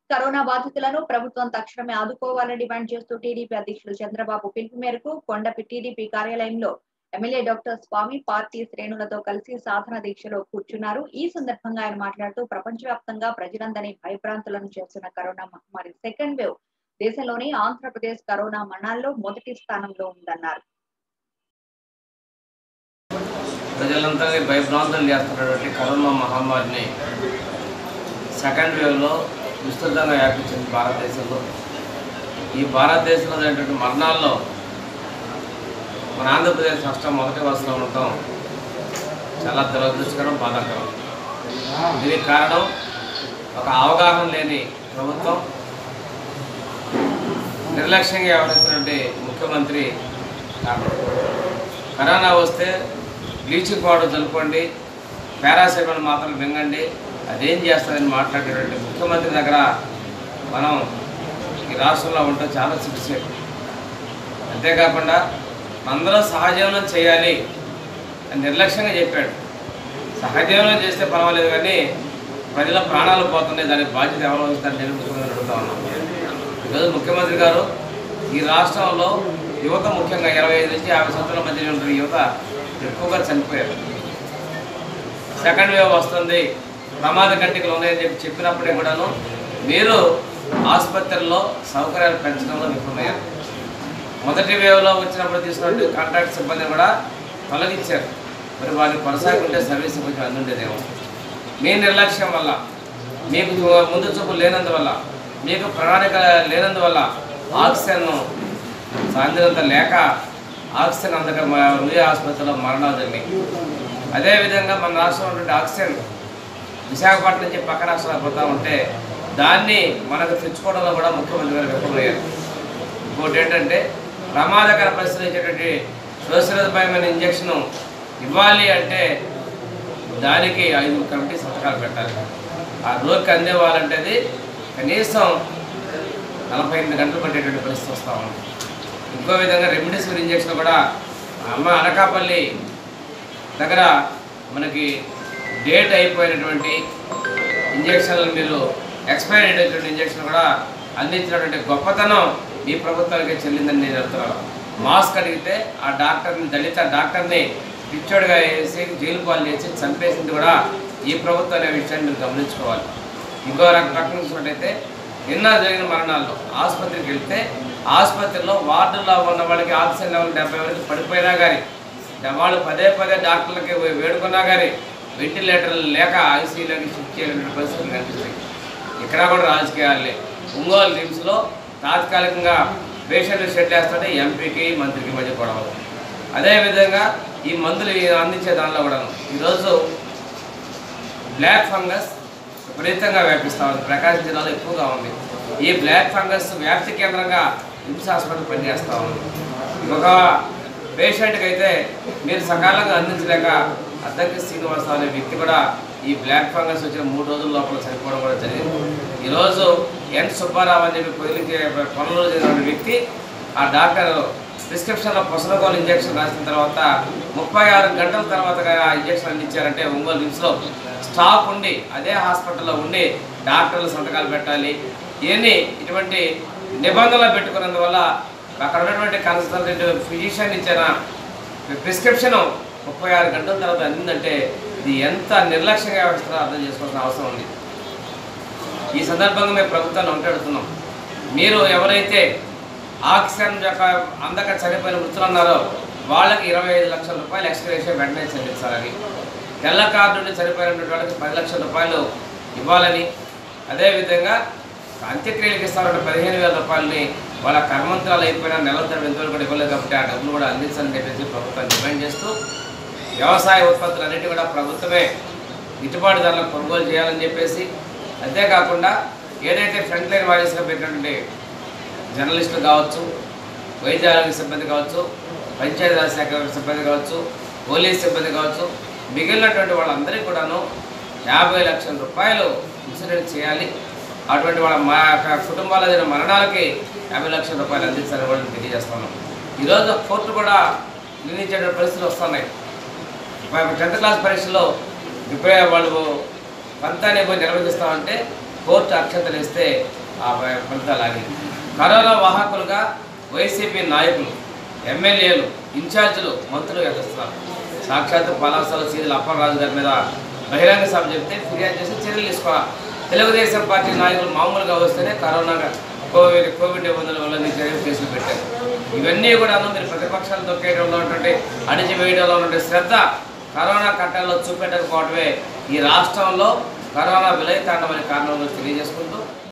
corona బాధితులను ప్రభుత్వం తక్షణమే ఆదుకోవాలని డిమాండ్ చేస్తూ టీడీపీ అధ్యక్షుడు చంద్రబాబు పిలుపు మేరకు కొండపి టీడీపీ కార్యాలయంలో ఎమ్మెల్యే డాక్టర్ స్వామి పార్టీ శ్రేణులతో కలిసి సాధన దీక్షలో కూర్చున్నారు ఈ సందర్భంగా ఆయన మాట్లాడుతూ ప్రపంచవ్యాప్తంగా ప్రజలందరినీ భయభ్రాంతులను చేస్తున్న కరోనా మహమ్మారి సెకండ్ వేవ్ దేశంలోని ఆంధ్రప్రదేశ్ కరోనా మరణాల్లో మొదటి స్థానంలో ఉందన్నారు ప్రజలంతా భయభ్రాంతులు చేస్తున్నటువంటి కరోనా మహమ్మారిని సెకండ్ వేవ్లో విస్తృతంగా వ్యాపించింది భారతదేశంలో ఈ భారతదేశంలో జరిగినటువంటి మరణాల్లో మన ఆంధ్రప్రదేశ్ రాష్ట్రం మొదటి వరుసలో ఉండటం చాలా దురదృష్టకరం బాధాకరం దీనికి కారణం ఒక అవగాహన లేని ప్రభుత్వం నిర్లక్ష్యంగా వ్యవహరిస్తున్నటువంటి ముఖ్యమంత్రి కారణం కరోనా వస్తే బ్లీచింగ్ పౌడర్ చల్లుకోండి పారాసెటమాల్ మాత్రం మింగండి అదేం చేస్తుందని మాట్లాడేటువంటి ముఖ్యమంత్రి దగ్గర మనం ఈ రాష్ట్రంలో ఉండటం చాలా సిగ్గుసేపు అంతేకాకుండా అందరూ సహజీవనం చేయాలి అని నిర్లక్ష్యంగా చెప్పాడు సహజీవనం చేస్తే పర్వాలేదు కానీ ప్రజల ప్రాణాలు పోతున్నాయి దానికి బాధ్యత ఎవరు వహిస్తారని నేను ముఖ్యమంత్రి అడుగుతా ఉన్నాను ఈరోజు ముఖ్యమంత్రి గారు ఈ రాష్ట్రంలో యువత ముఖ్యంగా ఇరవై ఐదు నుంచి యాభై సంవత్సరాల మధ్య ఉంటున్న యువత ఎక్కువగా చనిపోయారు సెకండ్ వేవ్ వస్తుంది ప్రమాద గంటికలు ఉన్నాయని చెప్పి చెప్పినప్పటికీ కూడాను మీరు ఆసుపత్రుల్లో సౌకర్యాలు పెంచడంలో విఫలమయ్యారు మొదటి వేవ్లో వచ్చినప్పుడు తీసుకున్నట్టు కాంట్రాక్ట్ సిబ్బందిని కూడా తొలగించారు మరి వారిని కొనసాగుంటే సర్వీస్ కొంచెం అందుండేదేమో మీ నిర్లక్ష్యం వల్ల మీకు ముందు చూపు లేనందువల్ల మీకు ప్రణాళిక లేనందువల్ల ఆక్సిజన్ సాంద్రత లేక ఆక్సిజన్ అందక రుయా ఆసుపత్రిలో మరణాలు జరిగాయి అదేవిధంగా మన రాష్ట్రంలో ఉన్నటువంటి ఆక్సిజన్ విశాఖపట్నం నుంచి పక్క రాష్ట్రాలకు పోతా ఉంటే దాన్ని మనకు తెచ్చుకోవడంలో కూడా ముఖ్యమంత్రి గారు విఫలమయ్యారు ఇంకోటి ఏంటంటే ప్రమాదకర పరిస్థితులు ఇచ్చేటువంటి సురక్షితమైన ఇంజక్షన్ ఇవ్వాలి అంటే దానికి ఐదు కమిటీ సంతకాలు పెట్టాలి ఆ రోగికి అందేవాలంటే అది కనీసం నలభై ఎనిమిది గంటలు పట్టేటువంటి పరిస్థితి వస్తూ ఉంది ఇంకో విధంగా రెమ్డెసివిర్ ఇంజక్షన్ కూడా అమ్మ అనకాపల్లి దగ్గర మనకి డేట్ అయిపోయినటువంటి ఇంజక్షన్లు మీరు ఎక్స్పైర్ అయినటువంటి ఇంజక్షన్ కూడా అందించినటువంటి గొప్పతనం ఈ ప్రభుత్వానికి చెల్లిందని నేను చెప్తున్నాను మాస్క్ అడిగితే ఆ డాక్టర్ని దళిత డాక్టర్ని పిచ్చోడుగా వేసి జైలు పాలు చేసి చంపేసింది కూడా ఈ ప్రభుత్వం అనే విషయాన్ని మీరు గమనించుకోవాలి ఇంకో రకం రకం చూసినట్టయితే నిన్న జరిగిన మరణాల్లో ఆసుపత్రికి వెళ్తే ఆసుపత్రిలో వార్డుల్లో ఉన్న వాళ్ళకి ఆక్సిజన్ లెవెల్ డెబ్బై వరకు పడిపోయినా కానీ వాళ్ళు పదే పదే డాక్టర్లకి వేడుకున్నా కానీ వెంటిలేటర్లు లేక ఐసీయూలోకి షిఫ్ట్ చేయాలనే పరిస్థితులు కనిపిస్తాయి ఇక్కడ కూడా రాజకీయాలే ఒంగోలు నిమ్స్లో తాత్కాలికంగా పేషెంట్లు షెడ్ వేస్తుంటే ఎంపీకి మంత్రికి మధ్య గొడవలు అదేవిధంగా ఈ మందులు అందించే దానిలో కూడాను ఈరోజు బ్లాక్ ఫంగస్ విపరీతంగా వ్యాపిస్తూ ఉంది ప్రకాశం జిల్లాలో ఎక్కువగా ఉంది ఈ బ్లాక్ ఫంగస్ వ్యాప్తి కేంద్రంగా నిమ్స్ హాస్పిటల్ పనిచేస్తూ ఉంది ఒక పేషెంట్కి అయితే మీరు సకాలంగా అందించలేక అద్దెకి శ్రీనివాసరావు అనే వ్యక్తి కూడా ఈ బ్లాక్ ఫంగస్ వచ్చిన మూడు రోజుల లోపల చనిపోవడం కూడా జరిగింది ఈరోజు ఎన్ సుబ్బారావు అని చెప్పి పొదిలికి పనులు జరిగిన వ్యక్తి ఆ డాక్టర్ ప్రిస్క్రిప్షన్లో పొసలగోలు ఇంజక్షన్ రాసిన తర్వాత ముప్పై ఆరు గంటల తర్వాత ఆ ఇంజక్షన్ అందించారంటే ఒంగోలు నిమ్స్లో స్టాక్ ఉండి అదే హాస్పిటల్లో ఉండి డాక్టర్లు సంతకాలు పెట్టాలి ఇవన్నీ ఇటువంటి నిబంధనలు పెట్టుకున్నందువల్ల అక్కడ ఉన్నటువంటి కన్సల్టెంట్ ఫిజిషియన్ ఇచ్చిన ప్రిస్క్రిప్షన్ ముప్పై ఆరు గంటల తర్వాత అందిందంటే ఇది ఎంత నిర్లక్ష్యంగా వ్యవస్థలో అర్థం చేసుకోవాల్సిన అవసరం ఉంది ఈ సందర్భంగా మేము ప్రభుత్వాన్ని ఉంటాడుతున్నాం మీరు ఎవరైతే ఆక్సిజన్ యొక్క అందక చనిపోయిన మృతులు ఉన్నారో వాళ్ళకి ఇరవై ఐదు లక్షల రూపాయలు ఎక్స్గ్రేషన్ వెంటనే చెల్లించాలని తెల్ల కార్డు నుండి చనిపోయినటువంటి వాళ్ళకి పది లక్షల రూపాయలు ఇవ్వాలని అదేవిధంగా అంత్యక్రియలకు ఇస్తారంటే పదిహేను వేల రూపాయలని వాళ్ళ కర్మంతరాలు అయిపోయినా నెల తరబడి ఎంతవరకు కూడా ఇవ్వలేదు కాబట్టి ఆ డబ్బులు కూడా అందించాలని చెప్పేసి ప్రభుత్వాన్ని డిమాండ్ చేస్తూ వ్యవసాయ ఉత్పత్తులన్నిటి కూడా ప్రభుత్వమే గిట్టుబాటు ధరలకు కొనుగోలు చేయాలని చెప్పేసి అంతేకాకుండా ఏదైతే ఫ్రంట్ లైన్ వారియర్స్గా పెట్టినటువంటి జర్నలిస్టులు కావచ్చు వైద్య ఆరోగ్య సిబ్బంది కావచ్చు పంచాయతీరాజ్ శాఖ సిబ్బంది కావచ్చు పోలీస్ సిబ్బంది కావచ్చు మిగిలినటువంటి వాళ్ళందరికీ కూడాను యాభై లక్షల రూపాయలు ఇన్సూరెన్స్ చేయాలి అటువంటి వాళ్ళ మా కుటుంబాల జరిగిన మరణాలకి యాభై లక్షల రూపాయలు అందించాలని కూడా తెలియజేస్తున్నాం ఈరోజు కోర్టు కూడా నిర్ణయించే పరిస్థితులు వస్తున్నాయి టెన్త్ క్లాస్ పరీక్షలో ఇప్పుడు వాళ్ళు పంతాన్ని పోయి నిర్వహిస్తామంటే కోర్టు అక్షతలు ఇస్తే ఆ ఫ- ఫలితాలు ఆగింది కరోనా వాహకులుగా వైసీపీ నాయకులు ఎమ్మెల్యేలు ఇన్ఛార్జీలు మంత్రులు ఎదుస్తున్నారు సాక్షాత్తు పలాసల సీదుల అప్పలరాజు గారి మీద బహిరంగ సభ చెప్తే ఫిర్యాదు చేసి చర్యలు తీసుకోవాలి తెలుగుదేశం పార్టీ నాయకులు మామూలుగా వస్తేనే కరోనా కోవిడ్ కోవిడ్ నిబంధనల వల్ల నీ చర్యలు కేసులు పెట్టారు ఇవన్నీ కూడా మీరు ప్రతిపక్షాలు తొక్కేయడంలో ఉన్నటువంటి అణిచివేయడంలో ఉన్నటువంటి శ్రద్ధ కరోనా కట్టాల్లో చూపెట్టకపోవడమే ఈ రాష్ట్రంలో కరోనా విలయతాండమనే కారణంలో తెలియజేసుకుంటూ